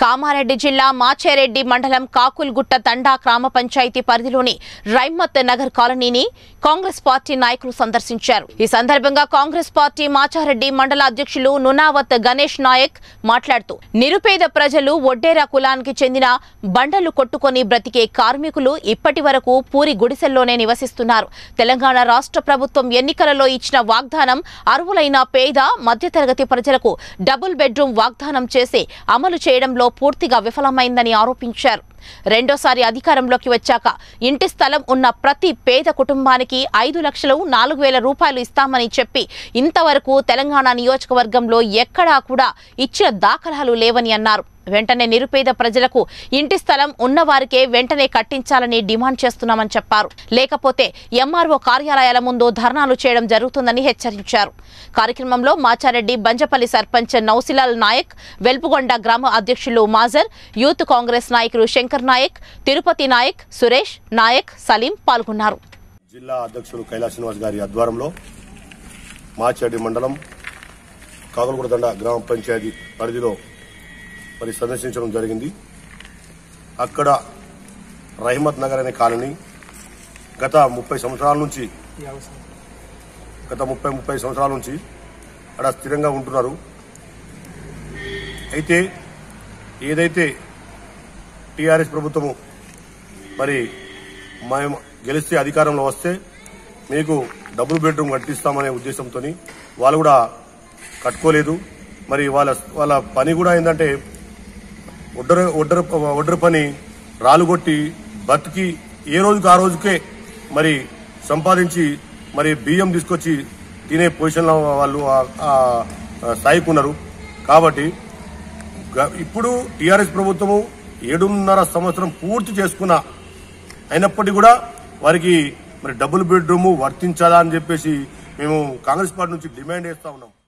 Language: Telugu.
కామారెడ్డి జిల్లా మాచేరెడ్డి మండలం కాకుల్గుట్ట తండా గ్రామ పంచాయతీ పరిధిలోని రైమత్ నగర్ కాలనీని కాంగ్రెస్ పార్టీ నాయకులు సందర్శించారు ఈ సందర్భంగా కాంగ్రెస్ పార్టీ మాచారెడ్డి మండల అధ్యక్షులు నునావత్ గణేష్ నాయక్ మాట్లాడుతూ నిరుపేద ప్రజలు ఒడ్డేరా కులానికి చెందిన బండలు కొట్టుకొని బ్రతికే కార్మికులు ఇప్పటి వరకు పూరి గుడిసెల్లోనే నివసిస్తున్నారు తెలంగాణ రాష్ట్ర ప్రభుత్వం ఎన్నికలలో ఇచ్చిన వాగ్దానం అర్హులైన పేద మధ్యతరగతి ప్రజలకు డబుల్ బెడ్రూమ్ వాగ్దానం చేసి అమలు చేయడంలో పూర్తిగా విఫలమైందని ఆరోపించారు రెండోసారి అధికారంలోకి వచ్చాక ఇంటి స్థలం ఉన్న ప్రతి పేద కుటుంబానికి ఐదు లక్షలు నాలుగు వేల రూపాయలు ఇస్తామని చెప్పి ఇంతవరకు తెలంగాణ నియోజకవర్గంలో ఎక్కడా కూడా ఇచ్చిన దాఖలాలు లేవని అన్నారు వెంటనే నిరుపేద ప్రజలకు ఇంటి స్థలం ఉన్నవారికే వెంటనే కట్టించాలని డిమాండ్ చేస్తున్నామని చెప్పారు లేకపోతే ఎంఆర్ఓ కార్యాలయాల ముందు ధర్నాలు చేయడం జరుగుతుందని హెచ్చరించారు కార్యక్రమంలో మాచారెడ్డి బంజపల్లి సర్పంచ్ నౌసిలాల్ నాయక్ వెల్పుగొండ గ్రామ అధ్యక్షులు మాజర్ యూత్ కాంగ్రెస్ నాయకులు శంకర్ నాయక్ తిరుపతి నాయక్ సురేష్ నాయక్ సలీం పాల్గొన్నారు జిల్లా అధ్యక్షులు కైలాస్ శ్రీనివాస్ గారి ఆధ్వర్యంలో మాచేడి మండలం కాకులగూడదండ గ్రామ పంచాయతీ పరిధిలో మరి సందర్శించడం జరిగింది అక్కడ రహిమత్ నగర్ అనే కాలనీ గత ముప్పై సంవత్సరాల నుంచి గత ముప్పై ముప్పై సంవత్సరాల నుంచి అక్కడ స్థిరంగా ఉంటున్నారు అయితే ఏదైతే టీఆర్ఎస్ ప్రభుత్వము మరి మేము గెలిస్తే అధికారంలో వస్తే మీకు డబుల్ బెడ్రూమ్ కట్టిస్తామనే ఉద్దేశంతో వాళ్ళు కూడా కట్టుకోలేదు మరి వాళ్ళ వాళ్ళ పని కూడా ఏంటంటే ఒడ్డరు ఒడ్డరు ఒడ్డరు పని రాలుగొట్టి బతికి ఏ రోజుకి ఆ రోజుకే మరి సంపాదించి మరి బియ్యం తీసుకొచ్చి తినే పొజిషన్లో వాళ్ళు ఆ- ఆ స్థాయికి ఉన్నారు కాబట్టి గ- ఇప్పుడు టీఆర్ఎస్ ప్రభుత్వము ఏడున్నర సంవత్సరం పూర్తి చేసుకున్న అయినప్పటికీ కూడా వారికి మరి డబుల్ బెడ్రూమ్ వర్తించాలా అని చెప్పేసి మేము కాంగ్రెస్ పార్టీ నుంచి డిమాండ్ చేస్తా ఉన్నాం